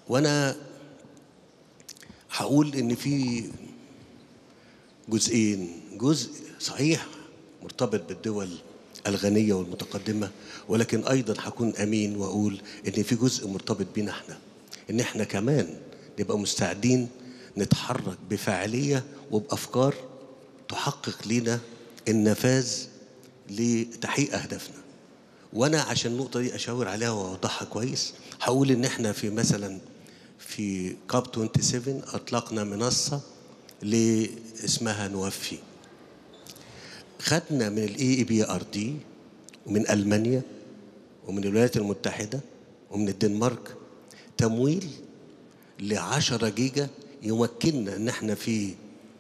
وانا هقول ان في جزئين جزء صحيح مرتبط بالدول الغنيه والمتقدمه ولكن ايضا هكون امين واقول ان في جزء مرتبط بينا احنا ان احنا كمان نبقى مستعدين نتحرك بفاعليه وبافكار تحقق لنا النفاذ لتحقيق اهدافنا وانا عشان النقطه دي اشاور عليها واوضحها كويس هقول ان احنا في مثلا في كاب 27 اطلقنا منصه ل- اسمها نوفي خدنا من الاي اي بي ار دي ومن المانيا ومن الولايات المتحده ومن الدنمارك تمويل ل 10 جيجا يمكننا ان احنا في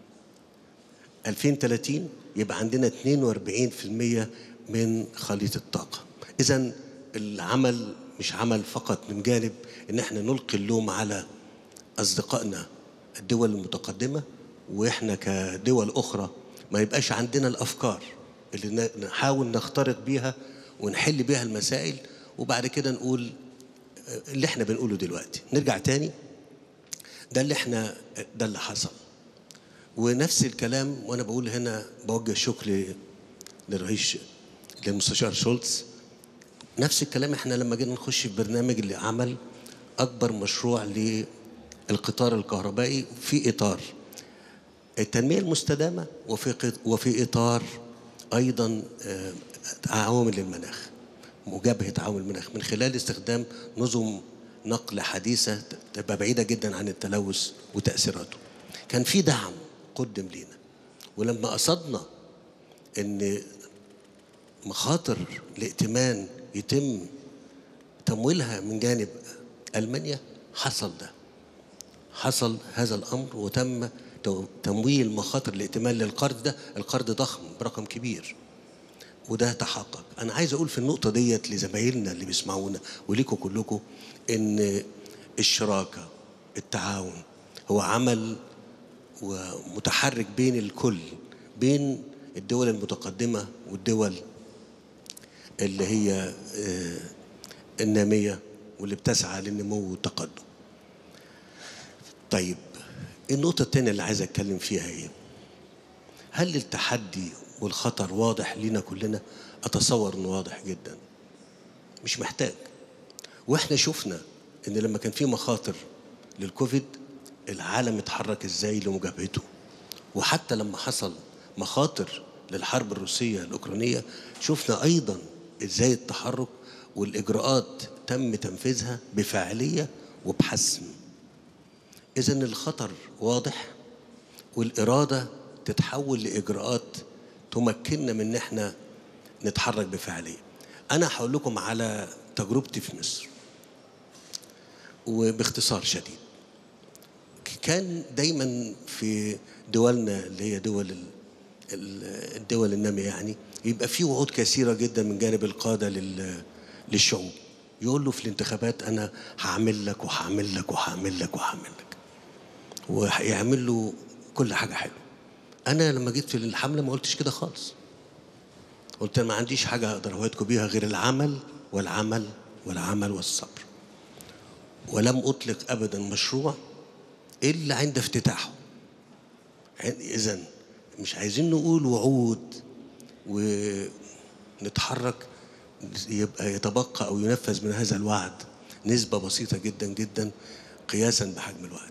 2030 يبقى عندنا 42% من خليط الطاقة إذا العمل مش عمل فقط من جانب إن احنا نلقي اللوم على أصدقائنا الدول المتقدمة وإحنا كدول أخرى ما يبقاش عندنا الأفكار اللي ن- نحاول نخترق بيها ونحل بيها المسائل وبعد كده نقول آه، اللي احنا بنقوله دلوقتي نرجع تاني ده اللي احنا ده اللي حصل ونفس الكلام وانا بقول هنا بوجه شكر للرئيس للمستشار شولتز نفس الكلام احنا لما جينا نخش في برنامج اللي عمل اكبر مشروع للقطار الكهربائي في اطار التنميه المستدامه وفي قط- وفي اطار ايضا آه، عوامل المناخ مجابهه عوامل المناخ من خلال استخدام نظم نقل حديثه تبقى بعيده جدا عن التلوث وتاثيراته كان في دعم قدم لينا ولما قصدنا ان مخاطر الائتمان يتم تمويلها من جانب المانيا حصل ده حصل هذا الامر وتم تو- تمويل مخاطر الائتمان للقرض ده القرض ضخم برقم كبير وده تحقق انا عايز اقول في النقطه ديت لزمايلنا اللي بيسمعونا وليكم كلكم ان الشراكه التعاون هو عمل ومتحرك بين الكل بين الدول المتقدمه والدول اللي هي آه، الناميه واللي بتسعى للنمو والتقدم طيب النقطة التانية اللي عايز أتكلم فيها إيه؟ هل التحدي والخطر واضح لينا كلنا؟ أتصور إنه واضح جدا. مش محتاج. وإحنا شفنا إن لما كان في مخاطر للكوفيد العالم اتحرك إزاي لمجابهته. وحتى لما حصل مخاطر للحرب الروسية الأوكرانية شفنا أيضا إزاي التحرك والإجراءات تم تنفيذها بفاعلية وبحسم. إذا الخطر واضح والإرادة تتحول لإجراءات تمكننا من إن إحنا نتحرك بفاعلية. أنا هقول لكم على تجربتي في مصر وباختصار شديد. كان دايما في دولنا اللي هي دول ال- ال- الدول النامية يعني يبقى في وعود كثيرة جدا من جانب القادة لل- للشعوب يقول له في الانتخابات أنا هعمل لك وهعمل لك وهعمل لك وهعمل لك ويعمل له كل حاجة حلوة أنا لما جيت في الحملة ما قلتش كده خالص قلت أنا ما عنديش حاجة أقدر أوعدكم بيها غير العمل والعمل والعمل والصبر ولم أطلق أبدا مشروع إلا عند افتتاحه إذا مش عايزين نقول وعود ونتحرك يبقى يتبقى أو ينفذ من هذا الوعد نسبة بسيطة جدا جدا قياسا بحجم الوعد